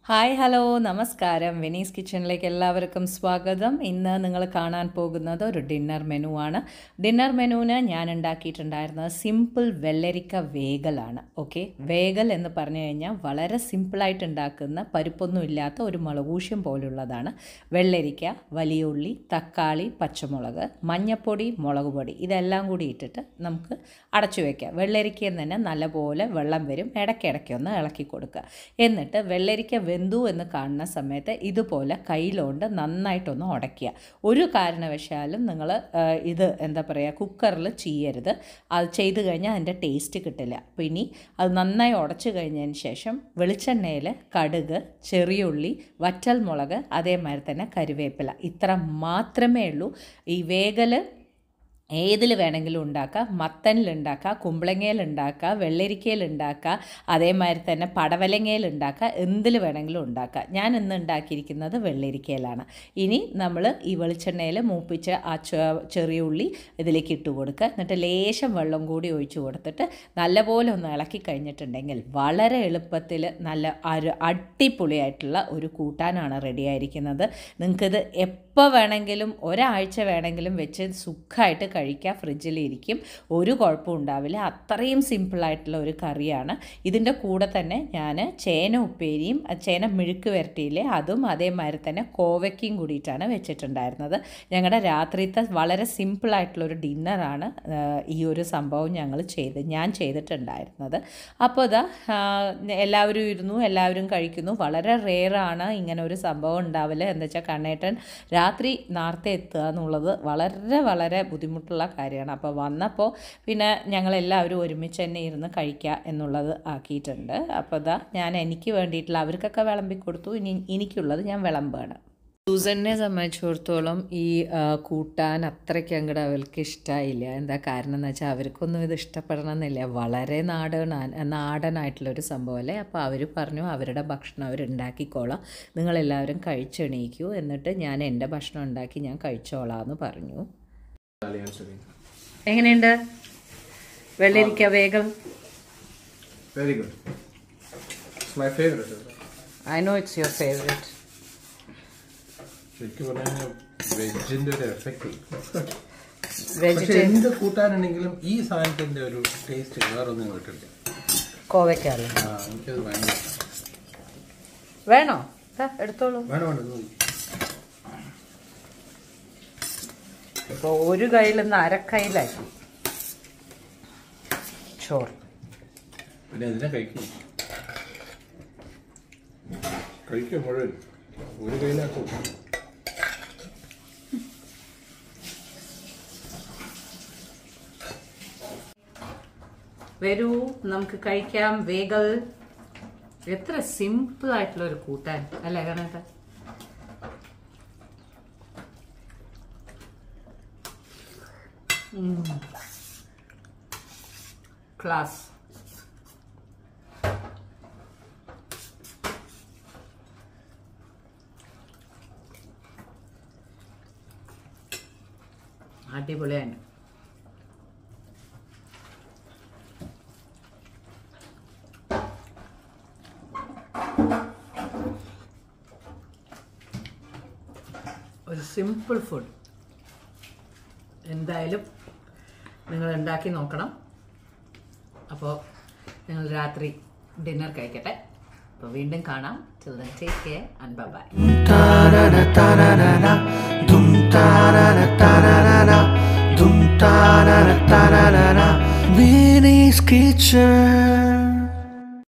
Hi hello നമസ്കാരം Venice കിച്ചണിലേക്ക് എല്ലാവർക്കും സ്വാഗതം ഇന്ന് നിങ്ങൾ കാണാൻ പോകുന്നത് ഒരു ഡിന്നർ മെനു ആണ് ഡിന്നർ മെനുവിന് ഞാൻ ഉണ്ടാക്കിയിട്ടുണ്ടായിരുന്നത് സിമ്പിൾ വെള്ളരിക്ക വേഗലാണ് ഓക്കെ വേഗൽ എന്ന് പറഞ്ഞു കഴിഞ്ഞാൽ വളരെ സിമ്പിളായിട്ട് ഉണ്ടാക്കുന്ന പരിപ്പൊന്നും ഇല്ലാത്ത ഒരു മുളകൂഷ്യം പോലുള്ളതാണ് വെള്ളരിക്ക വലിയ ഉള്ളി തക്കാളി പച്ചമുളക് മഞ്ഞപ്പൊടി മുളക് പൊടി ഇതെല്ലാം കൂടി ഇട്ടിട്ട് നമുക്ക് അടച്ചു വയ്ക്കാം വെള്ളരിക്കയിൽ തന്നെ നല്ലപോലെ വെള്ളം വരും ഇടയ്ക്കിടയ്ക്ക് ഒന്ന് ഇളക്കി കൊടുക്കുക എന്നിട്ട് വെള്ളരിക്ക വെന്തു എന്ന് കാണുന്ന സമയത്ത് ഇതുപോലെ കയ്യിലോണ്ട് നന്നായിട്ടൊന്ന് ഉടയ്ക്കുക ഒരു കാരണവശാലും നിങ്ങൾ ഇത് എന്താ പറയുക കുക്കറിൽ ചെയ്യരുത് അത് ചെയ്ത് കഴിഞ്ഞാൽ അതിൻ്റെ ടേസ്റ്റ് കിട്ടില്ല അപ്പോൾ ഇനി അത് നന്നായി ഉടച്ചു കഴിഞ്ഞതിന് ശേഷം വെളിച്ചെണ്ണയിൽ കടുക് ചെറിയുള്ളി വറ്റൽ മുളക് അതേമാതിരി തന്നെ കരുവേപ്പില ഇത്ര മാത്രമേ ഉള്ളൂ ഈ വേഗൽ ഏതിൽ വേണമെങ്കിലും ഉണ്ടാക്കാം മത്തനിൽ ഉണ്ടാക്കാം കുമ്പളങ്ങയിൽ ഉണ്ടാക്കാം വെള്ളരിക്കയിൽ ഉണ്ടാക്കാം അതേമാതിരി തന്നെ പടവലങ്ങയിൽ ഉണ്ടാക്കാം എന്തിൽ വേണമെങ്കിലും ഉണ്ടാക്കാം ഞാൻ ഇന്ന് ഉണ്ടാക്കിയിരിക്കുന്നത് വെള്ളരിക്കയിലാണ് ഇനി നമ്മൾ ഈ വെളിച്ചെണ്ണയിൽ മൂപ്പിച്ച ആ ചെറിയ ഉള്ളി ഇതിലേക്ക് ഇട്ട് കൊടുക്കുക എന്നിട്ട് ലേശം വെള്ളം കൂടി ഒഴിച്ച് കൊടുത്തിട്ട് നല്ലപോലെ ഒന്ന് ഇളക്കി കഴിഞ്ഞിട്ടുണ്ടെങ്കിൽ വളരെ എളുപ്പത്തിൽ നല്ല ഒരു അടിപൊളിയായിട്ടുള്ള ഒരു കൂട്ടാനാണ് റെഡി ആയിരിക്കുന്നത് നിങ്ങൾക്കിത് എപ്പോൾ വേണമെങ്കിലും ഒരാഴ്ച വേണമെങ്കിലും വെച്ച് സുഖമായിട്ട് കഴിക്കുക ഫ്രിഡ്ജിലിരിക്കും ഒരു കുഴപ്പവും ഉണ്ടാവില്ല അത്രയും സിമ്പിളായിട്ടുള്ള ഒരു കറിയാണ് ഇതിൻ്റെ കൂടെ തന്നെ ഞാൻ ചേന ഉപ്പേരിയും ചേന മിഴുക്ക് വരട്ടിയില്ലേ അതും അതേമാതിരി തന്നെ കോവയ്ക്കയും കൂടിയിട്ടാണ് വെച്ചിട്ടുണ്ടായിരുന്നത് ഞങ്ങളുടെ രാത്രിത്തെ വളരെ സിമ്പിളായിട്ടുള്ള ഒരു ഡിന്നറാണ് ഈ ഒരു സംഭവം ഞങ്ങൾ ചെയ്ത് ഞാൻ ചെയ്തിട്ടുണ്ടായിരുന്നത് അപ്പോൾ ഇതാ എല്ലാവരും ഇരുന്നു എല്ലാവരും കഴിക്കുന്നു വളരെ റെയറാണ് ഇങ്ങനെ ഒരു സംഭവം ഉണ്ടാവില്ല എന്താ വെച്ചാൽ കണ്ണേട്ടൻ രാത്രി നേരത്തെ എത്തുക എന്നുള്ളത് വളരെ വളരെ ബുദ്ധിമുട്ടുള്ള കാര്യമാണ് അപ്പോൾ വന്നപ്പോൾ പിന്നെ ഞങ്ങളെല്ലാവരും ഒരുമിച്ച് തന്നെ ഇരുന്ന് കഴിക്കുക എന്നുള്ളത് ആക്കിയിട്ടുണ്ട് അപ്പോൾ ഇതാ ഞാൻ എനിക്ക് വേണ്ടിയിട്ടുള്ള അവർക്കൊക്കെ വിളമ്പി കൊടുത്തു ഇനി എനിക്കുള്ളത് ഞാൻ വിളമ്പാണ് സൂസനെ സംബന്ധിച്ചിടത്തോളം ഈ കൂട്ടാൻ അത്രയ്ക്ക് അങ്ങോട്ട് അവർക്ക് ഇഷ്ടമായില്ല എന്താ കാരണം എന്ന് വെച്ചാൽ അവർക്കൊന്നും ഇത് ഇഷ്ടപ്പെടണമെന്നില്ല വളരെ നാടൻ നാടനായിട്ടുള്ളൊരു സംഭവമല്ലേ അപ്പോൾ അവർ പറഞ്ഞു അവരുടെ ഭക്ഷണം അവർ ഉണ്ടാക്കിക്കോളാം നിങ്ങളെല്ലാവരും കഴിച്ചെണീക്കൂ എന്നിട്ട് ഞാൻ എൻ്റെ ഭക്ഷണം ഉണ്ടാക്കി ഞാൻ കഴിച്ചോളാം എന്ന് പറഞ്ഞു എങ്ങനെയുണ്ട് വെള്ളരിക്ക വേഗം Very good. It's my favorite. I know it's your favourite ശരിക്കും പറഞ്ഞാൽ വെജിന്റെ ഒരു എഫക്റ്റ് പക്ഷെ വെജിറ്റേറിയൻ എന്ത് കൂട്ടാനുണ്ടെങ്കിലും ഈ സാധനത്തിന്റെ ഒരു ടേസ്റ്റ് വേറൊന്നും കിട്ടില്ല കോവയ്ക്കാലോ ആ എനിക്കത് ഭയങ്കര വേണോ ദാ, എടുത്തോളൂ വേണം വേണം ഇത് മതി. ഇപ്പോൾ ഒരു കയ്യിൽ നിന്ന് അരക്കൈയിലാക്കി ചോറ് പിന്നെ എന്തിനാ കഴിക്കും കഴിക്കുക മുഴുവൻ ഒരു കയ്യിലാക്കും വരൂ നമുക്ക് കഴിക്കാം വേഗൽ എത്ര സിമ്പിൾ ആയിട്ടുള്ള ഒരു കൂട്ടാൻ അല്ലേ കണക്ക ക്ലാസ് അടിപൊളിയാണ് ഒരു സിമ്പിൾ ഫുഡ് എന്തായാലും നിങ്ങൾ ഉണ്ടാക്കി നോക്കണം അപ്പോൾ നിങ്ങൾ രാത്രി ഡിന്നർ കഴിക്കട്ടെ അപ്പോൾ വീണ്ടും കാണാം till then take care and bye bye Dum ta da da da da da da. Dum ta da da da da da da. Vinny's Kitchen.